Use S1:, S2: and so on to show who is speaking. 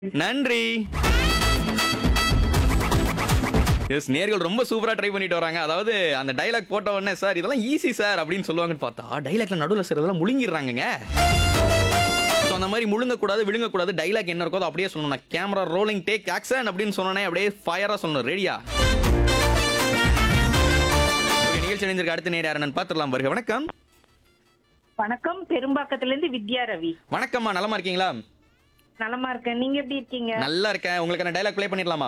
S1: நன்றி எஸ் நேர்கள் ரொம்ப சூப்பரா ட்ரை பண்ணிட்டு வராங்க அதாவது அந்த டைலாக் போட்ட உடனே சார் இதெல்லாம் ஈஸி சார் அப்படின்னு சொல்லுவாங்கன்னு பார்த்தா டைலாக்ல நடுவில் சார் இதெல்லாம் முழுங்கிடுறாங்கங்க ஸோ அந்த மாதிரி முழுங்கக்கூடாது விழுங்கக்கூடாது டைலாக் என்ன இருக்கோ அதை அப்படியே சொல்லணும் நான் கேமரா ரோலிங் டேக் ஆக்ஷன் அப்படின்னு சொன்னோன்னே அப்படியே ஃபயரா சொல்லணும் ரெடியா நிகழ்ச்சி அணிஞ்சிருக்க அடுத்த நேரம் யாருன்னு பார்த்துடலாம் வருக வணக்கம்
S2: வணக்கம் பெரும்பாக்கத்துல இருந்து வித்யா ரவி
S1: வணக்கம்மா நலமா இருக்கீங்களா
S2: நலமா இருக்கேன் நீங்க எப்படி இருக்கீங்க
S1: நல்லா இருக்கேன் உங்களுக்கு நான் டைலாக் ப்ளே பண்ணிடலாமா